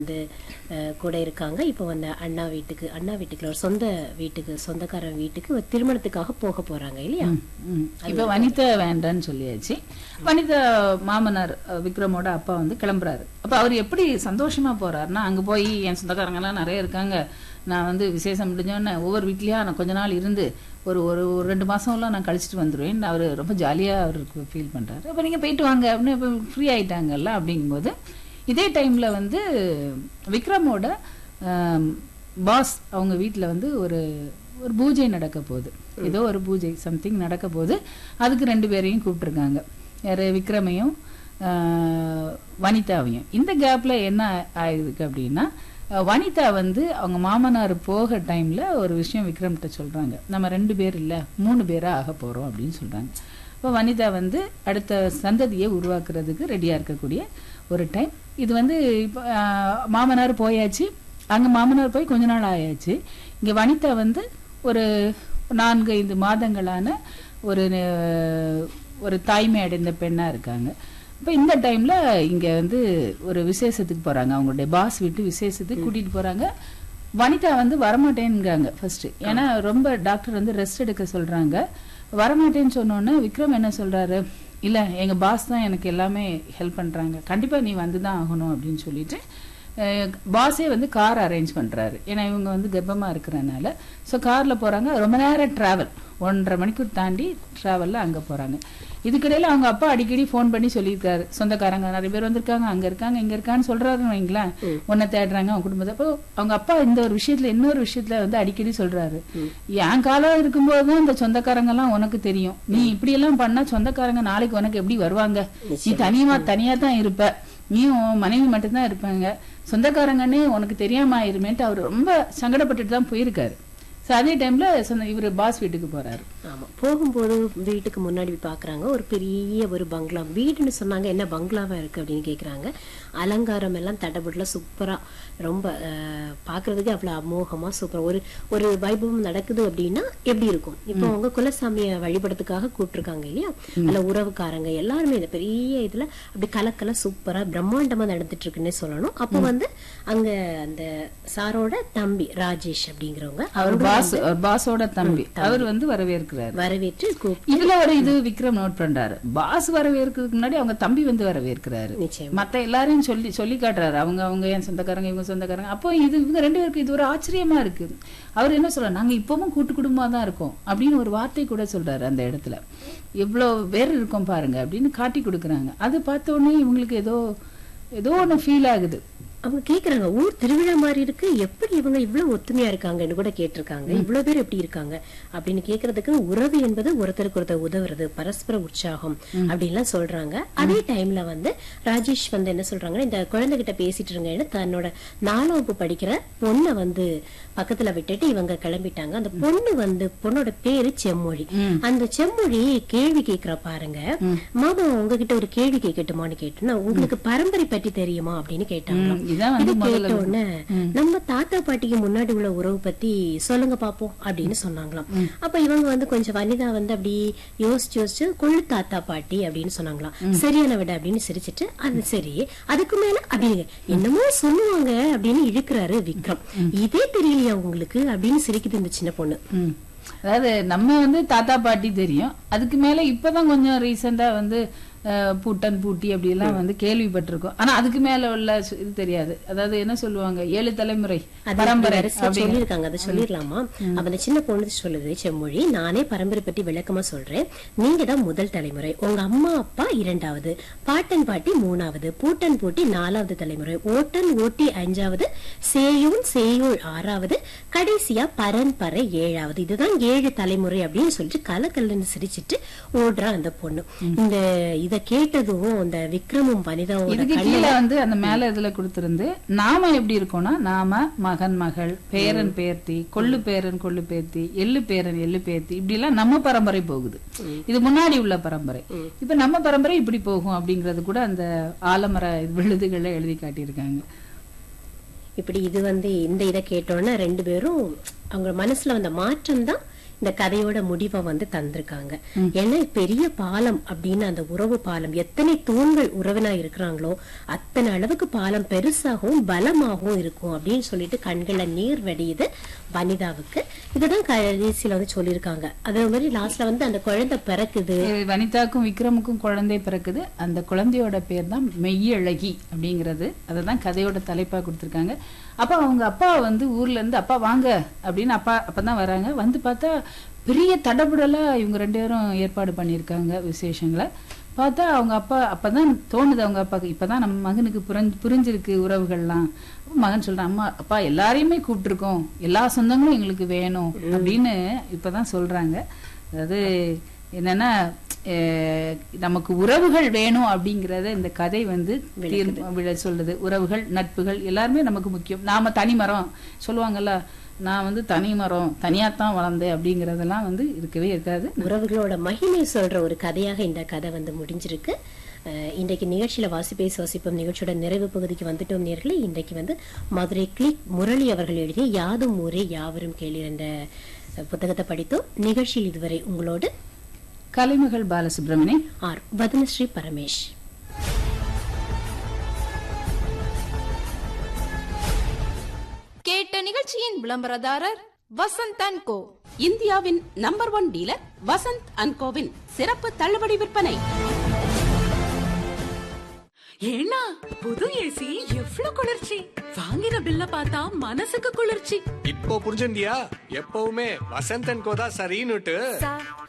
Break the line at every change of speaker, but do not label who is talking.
வந்து அஹ், கூட இருக்காங்க இப்போ வந்து அண்ணா வீட்டுக்கு அண்ணா வீட்டுக்கு ஒரு சொந்த வீட்டுக்கு சொந்தக்காரன் வீட்டுக்கு ஒரு திருமணத்துக்காக போக போறாங்க இல்லையா
ம். இப்ப வனிதா வேண்டான்னு சொல்லியாச்சு வனிதா மாமனார் அஹ், விக்ரமோட அப்பா வந்து கிளம்புறாரு அப்ப அவர் எப்படி சந்தோஷமா போறாருன்னா அங்க போய் என் சொந்தக்காரங்க எல்லாம் நிறைய இருக்காங்க நான் வந்து விசேஷம் முடிஞ்சோடனே ஒவ்வொரு வீட்லயா நான் கொஞ்ச நாள் இருந்து ஒரு ஒரு ஒரு ரெண்டு மாசம்லாம் நான் கழிச்சிட்டு வந்துருவேன் அவர் ரொம்ப ஜாலியா அவருக்கு ஃபீல் பண்றாரு அப்ப நீங்க போயிட்டு வாங்க அப்படின்னு இப்போ ஃப்ரீ ஆயிட்டாங்கல்ல அப்படிங்கும்போது இதே டைம்ல வந்து விக்ரமோட பாஸ் அவங்க வீட்ல வந்து ஒரு ஒரு பூஜை நடக்க போகுது ஏதோ ஒரு பூஜை சம்திங் நடக்க போகுது அதுக்கு ரெண்டு பேரையும் கூப்பிட்டுருக்காங்க யாரு விக்ரமையும் ஆஹ், வனிதாவையும் இந்த கேப்ல என்ன ஆயிருக்கு அப்படின்னா அஹ், வனிதா வந்து அவங்க மாமனார் போக டைம்ல ஒரு விஷயம் விக்ரம்கிட்ட சொல்றாங்க நம்ம ரெண்டு பேர் இல்ல மூணு பேரா ஆக போறோம் அப்படின்னு சொல்றாங்க இப்போ வனிதா வந்து அடுத்த சந்ததியை உருவாக்குறதுக்கு ரெடியா இருக்கக்கூடிய ஒரு டைம் இது வந்து இப்போ ஆஹ், மாமனார் போயாச்சு அங்க மாமனார் போய் கொஞ்ச நாள் ஆயாச்சு இங்க வனிதா வந்து ஒரு நான்கு ஐந்து மாதங்களான ஒரு அஹ், ஒரு தாய்மை அடைந்த பெண்ணா இருக்காங்க இப்போ இந்த டைம்ல இங்க வந்து ஒரு விசேஷத்துக்கு போறாங்க அவங்களுடைய பாஸ் வீட்டு விசேஷத்துக்கு கூட்டிட்டு போறாங்க வனிதா வந்து வரமாட்டேங்கிறாங்க ஃபர்ஸ்ட் ஏன்னா ரொம்ப டாக்டர் வந்து ரெஸ்ட் எடுக்க சொல்றாங்க வரமாட்டேன்னு சொன்னோன்னே விக்ரம் என்ன சொல்றாரு இல்ல எங்க பாஸ் தான் எனக்கு எல்லாமே ஹெல்ப் பண்றாங்க கண்டிப்பா நீ வந்து தான் ஆகணும் அப்படின்னு சொல்லிட்டு பாஸே வந்து கார் அரேஞ்ச் பண்றாரு ஏன்னா இவங்க வந்து கர்ப்பமா இருக்கிறனால ஸோ கார்ல போறாங்க ரொம்ப நேரம் டிராவல் ஒன்றரை மணிக்கு தாண்டி டிராவல்ல அங்க போறாங்க இதுக்கிடையில அவங்க அப்பா அடிக்கடி ஃபோன் பண்ணி சொல்லியிருக்காரு சொந்தக்காரங்க நிறைய பேர் வந்திருக்காங்க அங்க இருக்காங்க இங்க இருக்கான்னு சொல்றாருன்னு வைங்களேன் உன்னை தேடுறாங்க அவங்க குடும்பத்தை அப்போ அவங்க அப்பா இந்த ஒரு விஷயத்துல இன்னொரு விஷயத்துல வந்து அடிக்கடி சொல்றாரு என் காலம் இருக்கும்போது தான் இந்த சொந்தக்காரங்க எல்லாம் உனக்கு தெரியும் நீ இப்படி எல்லாம் பண்ணா சொந்தக்காரங்க நாளைக்கு உனக்கு எப்படி வருவாங்க நீ தனியா தனியா தான் இருப்ப நீயும் உன் மனைவி மட்டும்தான் இருப்பாங்க சொந்தக்காரங்கன்னே உனக்கு தெரியாம ஆயிருமேன்ட்டு அவர் ரொம்ப சங்கடப்பட்டுட்டு தான் போயிருக்காரு ஸோ அதே டைம்ல சொந்த இவர் பாஸ் வீட்டுக்கு போறாரு
ஆமா போகும்போது வீட்டுக்கு முன்னாடி பாக்குறாங்க ஒரு பெரிய ஒரு பங்களா வீடுன்னு சொன்னாங்க என்ன பங்களாவா இருக்கு அப்படின்னு கேக்குறாங்க அலங்காரம் எல்லாம் தடபுடல சூப்பரா ரொம்ப அஹ், பாக்குறதுக்கு அவ்வளவு அமோகமா சூப்பரா ஒரு ஒரு வைபவம் நடக்குது அப்படின்னா எப்படி இருக்கும் இப்போ அவங்க குலசாமிய வழிபடத்துக்காக கூப்பிட்டுருக்காங்க இல்லையா அதுல உறவுக்காரங்க எல்லாருமே இந்த பெரிய இதுல அப்படி கலக்கல சூப்பரா பிரம்மாண்டமா நடந்துட்டு இருக்குன்னே சொல்லணும் அப்போ வந்து அங்க அந்த சாரோட தம்பி ராஜேஷ் அப்படிங்கிறவங்க
அவர் பாஸ் அவர் பாஸோட தம்பி அவர் வந்து வரவேற்கிறாரு
வரவேற்று கூப்பிட்டு
இதுல ஒரு இது விக்ரம் நோட் பண்றாரு பாஸ் வரவேற்கிறதுக்கு முன்னாடி அவங்க தம்பி வந்து வரவேற்கிறாரு
நிச்சயம்
மத்த எல்லாரையும் சொல்லி சொல்லி காட்டுறாரு அவங்க அவங்க என் சொந்தக்காரங்க இவங்க சொந்தக்காரங்க அப்போ இது இவங்க ரெண்டு பேருக்கு இது ஒரு ஆச்சரியமா இருக்கு அவர் என்ன சொல்றாரு நாங்க இப்பவும் கூட்டு குடும்பமா தான் இருக்கோம் அப்படின்னு ஒரு வார்த்தை கூட சொல்றாரு அந்த இடத்துல எவ்வளவு பேர் இருக்கோம் பாருங்க அப்படின்னு காட்டி கொடுக்குறாங்க அது பார்த்த உடனே இவங்களுக்கு ஏதோ ஏதோ ஒண்ணு ஃபீல் ஆகுது
அவங்க கேக்குறாங்க ஊர் திருவிழா மாதிரி இருக்கு எப்படி இவங்க இவ்வளவு ஒத்துமையா இருக்காங்கன்னு கூட கேட்டிருக்காங்க இவ்வளவு பேர் எப்படி இருக்காங்க அப்படின்னு கேக்குறதுக்கு உறவு என்பது ஒருத்தருக்கு ஒருத்தர் உதவுறது பரஸ்பர உற்சாகம் அப்படின்லாம் சொல்றாங்க அதே டைம்ல வந்து ராஜேஷ் வந்து என்ன சொல்றாங்கன்னா இந்த குழந்தைகிட்ட பேசிட்டு இருங்கன்னு தன்னோட நாலாம் வகுப்பு படிக்கிற பொண்ணை வந்து பக்கத்துல விட்டுட்டு இவங்க கிளம்பிட்டாங்க அந்த பொண்ணு வந்து பொண்ணோட பேரு செம்மொழி அந்த செம்மொழி கேள்வி கேக்குறா பாருங்க மாமா உங்ககிட்ட ஒரு கேள்வி கேட்கட்டுமான்னு கேட்டுனா உங்களுக்கு பரம்பரை பற்றி தெரியுமா அப்படின்னு கேட்டாங்க
ம், இதான்
இது
வந்து
கேட்ட உடனே நம்ம தாத்தா பாட்டிக்கு முன்னாடி உள்ள உறவு பத்தி சொல்லுங்க பாப்போம் அப்படின்னு சொன்னாங்களாம் அப்ப இவங்க வந்து கொஞ்சம் வனிதா வந்து அப்படி யோசிச்சு யோசிச்சு கொள்ளு தாத்தா பாட்டி அப்படின்னு சொன்னாங்களாம் சரியான விட அப்படின்னு சிரிச்சிட்டு அது சரி அதுக்கு மேல அப்படிங்க என்னமோ சொல்லுவாங்க அப்படின்னு இழுக்கிறாரு விக்ரம் இதே தெரியலையா உங்களுக்கு அப்படின்னு சிரிக்குது இந்த சின்ன பொண்ணு
ம். அதாவது நம்ம வந்து தாத்தா பாட்டி தெரியும் அதுக்கு மேல இப்பதான் கொஞ்சம் ரீசெண்டா வந்து அஹ், பூட்டன் பூட்டி அப்படி எல்லாம் வந்து கேள்விப்பட்டிருக்கோம் ஆனா அதுக்கு மேல உள்ள சு- இது தெரியாது அதாவது என்ன சொல்லுவாங்க ஏழு தலைமுறை
அது
பரம்பரை
வரிசையா சொல்லியிருக்காங்க அதை சொல்லிடலாமா அப்ப அந்த சின்ன பொண்ணு சொல்லுது செம்மொழி நானே பரம்பரை பற்றி விளக்கமா சொல்றேன் நீங்க தான் முதல் தலைமுறை உங்க அம்மா அப்பா இரண்டாவது பாட்டன் பாட்டி மூணாவது பூட்டன் பூட்டி நாலாவது தலைமுறை ஓட்டன் ஓட்டி அஞ்சாவது சேயூன் சேயூள் ஆறாவது கடைசியா பரம்பரை ஏழாவது இதுதான் ஏழு தலைமுறை அப்படின்னு சொல்லிட்டு கலக்கல்லன்னு சிரிச்சிட்டு ஓடுறா அந்த பொண்ணு இந்த இத கேட்டதும் இந்த விக்ரமும் வனிதாவோட
இதுக்கு கீழே வந்து அந்த மேல இதுல கொடுத்திருந்து நாம எப்படி இருக்கோம்னா நாம மகன் மகள் பேரன் பேர்த்தி கொள்ளு பேரன் கொள்ளு பேர்த்தி எள்ளு பேரன் எள்ளு பேர்த்தி இப்படி எல்லாம் நம்ம பரம்பரை போகுது இது முன்னாடி உள்ள பரம்பரை இப்ப நம்ம பரம்பரை இப்படி போகும் அப்படிங்கறது கூட அந்த ஆலமர விழுதுகள்ல எழுதி காட்டியிருக்காங்க
இப்படி இது வந்து இந்த இதை கேட்டோன்னே ரெண்டு பேரும் அவங்க மனசுல வந்த மாற்றம் தான் இந்த கதையோட முடிவை வந்து தந்திருக்காங்க ஏன்னா பெரிய பாலம் அப்படின்னு அந்த உறவு பாலம் எத்தனை தூண்கள் உறவினா இருக்கிறாங்களோ அத்தனை அளவுக்கு பாலம் பெருசாகவும் பலமாகவும் இருக்கும் அப்படின்னு சொல்லிட்டு கண்கள்ல நீர் வடியுது வனிதாவுக்கு இதுதான் கடைசியில வந்து சொல்லியிருக்காங்க அதே மாதிரி லாஸ்ட்ல வந்து அந்த குழந்தை பிறக்குது
இது வனிதாக்கும் விக்ரமுக்கும் குழந்தை பிறக்குது அந்த குழந்தையோட பேர் தான் மெய்யழகி அப்படிங்கிறது அதை தான் கதையோட தலைப்பா கொடுத்துருக்காங்க அப்போ அவங்க அப்பா வந்து ஊர்ல இருந்து அப்பா வாங்க அப்படின்னு அப்பா அப்பதான் வராங்க வந்து பார்த்தா பெரிய தடபுடலா இவங்க ரெண்டு பேரும் ஏற்பாடு பண்ணியிருக்காங்க விசேஷங்களை பார்த்தா அவங்க அப்பா அப்பதான் தோணுது அவங்க அப்பாவுக்கு இப்பதான் நம்ம மகனுக்கு புரிஞ்சு புரிஞ்சிருக்கு உறவுகள்லாம் அப்ப மகன் சொல்றான் அம்மா அப்பா எல்லாரையுமே கூப்பிட்டுருக்கோம் எல்லா சொந்தங்களும் எங்களுக்கு வேணும் அப்படின்னு இப்பதான் சொல்றாங்க அதாவது என்னன்னா அஹ், நமக்கு உறவுகள் வேணும் அப்படிங்கறத இந்த கதை வந்து தீர்வு விழ சொல்லுது உறவுகள் நட்புகள் எல்லாருமே நமக்கு முக்கியம் நாம தனி மரம் சொல்லுவாங்கல்ல நான் வந்து தனி மரம் தனியாத்தான் வளர்ந்தேன் அப்படிங்கறதெல்லாம் வந்து இருக்கவே இருக்காது
உறவுகளோட மகிமை சொல்ற ஒரு கதையாக இந்த கதை வந்து முடிஞ்சிருக்கு அஹ் இன்றைக்கு நிகழ்ச்சியில வாசிப்பை சுவாசிப்போம் நிகழ்ச்சியோட நிறைவு பகுதிக்கு வந்துட்டோம் நேர்களே இன்றைக்கு வந்து மதுரை கிளிக் முரளி அவர்கள் எழுதிய யாதும் ஊரே யாவரும் கேளீர் என்ற அஹ், புத்தகத்தை படித்தோம் நிகழ்ச்சியில் இதுவரை உங்களோடு
கலைமகள் பாலசுப்ரமணியன்
ஆர் வதனஸ்ரீ பரமேஷ்
கேட்ட நிகழ்ச்சியின் விளம்பரதாரர் வசந்த் அண்ட் கோ
இந்தியாவின் number one dealer Vasanth and கோவின் சிறப்பு தள்ளுபடி விற்பனை
ஏன்னா புது ஏசி எவ்ளோ குளிர்ச்சி வாங்கின பில்ல பார்த்தா மனசுக்கு குளிர்ச்சி
இப்போ புரிஞ்சுண்டியா எப்பவுமே வசந்தன் கோதா சரின்னுட்டு